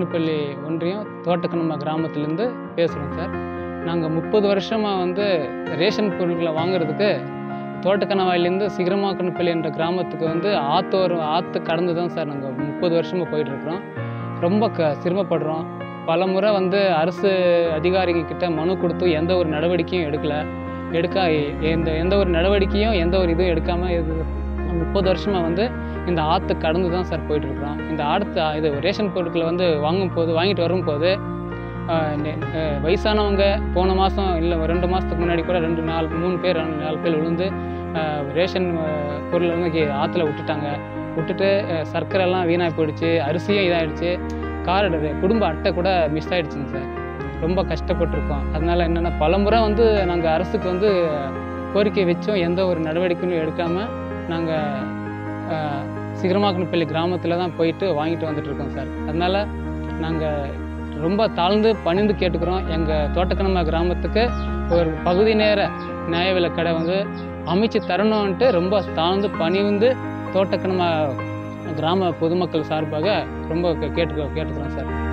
சிறுமாக்கனப்பள்ளி ஒன்றியம் தோட்டக்கனம்மா கிராமத்துலேருந்து பேசுகிறோம் சார் நாங்கள் முப்பது வருஷமாக வந்து ரேஷன் பொருட்களை வாங்குறதுக்கு தோட்டக்கணவாயிலேருந்து சிகரமாக்கனப்பள்ளி என்ற கிராமத்துக்கு வந்து ஆத்தோர் ஆற்று கடந்து தான் சார் நாங்கள் முப்பது வருஷமாக போயிட்டுருக்குறோம் ரொம்ப க சிரமப்படுறோம் பல முறை வந்து அரசு அதிகாரிங்க கிட்ட மனு கொடுத்து எந்த ஒரு நடவடிக்கையும் எடுக்கல எடுக்க எந்த எந்த ஒரு நடவடிக்கையும் எந்த ஒரு இதுவும் எடுக்காமல் இது முப்பது வருஷமாக வந்து இந்த ஆற்று கடந்து தான் சார் போயிட்டுருக்குறோம் இந்த ஆற்று இது ரேஷன் பொருட்களை வந்து வாங்கும் போது வாங்கிட்டு வரும்போது ஆஹ் நெ- ஆஹ் வயசானவங்க போன மாதம் இல்லை ஒரு ரெண்டு மாதத்துக்கு முன்னாடி கூட ரெண்டு நாலு மூணு பேர் ரெண்டு நாலு பேர் விழுந்து ஆஹ் ரேஷன் ஆஹ் பொருளை வந்து கீ- ஆற்றுல விட்டுட்டாங்க விட்டுட்டு ஆஹ் சர்க்கரை எல்லாம் வீணாகி போயிடுச்சு அரிசியும் இதாகிடுச்சு கார்டு குடும்ப அட்டை கூட மிஸ் ஆயிடுச்சுங்க சார் ரொம்ப கஷ்டப்பட்டிருக்கோம் அதனால என்னென்னா பலமுறை வந்து நாங்கள் அரசுக்கு வந்து கோரிக்கை வச்சோம் எந்த ஒரு நடவடிக்கையும் எடுக்காமல் நாங்கள் சிகரமாக்கனப்பள்ளி கிராமத்தில் தான் போயிட்டு வாங்கிட்டு வந்துட்டு இருக்கோம் சார் அதனால நாங்கள் ரொம்ப தாழ்ந்து பணிந்து கேட்டுக்கிறோம் எங்கள் தோட்டக்கணமா கிராமத்துக்கு ஒரு பகுதி நேர நியாய விலைக் கடை வந்து அமைச்சு தரணும்ன்ட்டு ரொம்ப தாழ்ந்து பணிந்து தோட்டக்கணமா கிராம பொதுமக்கள் சார்பாக ரொம்ப கே- கேட்டுக்கிறோம் கேட்டுக்கிறோம் சார்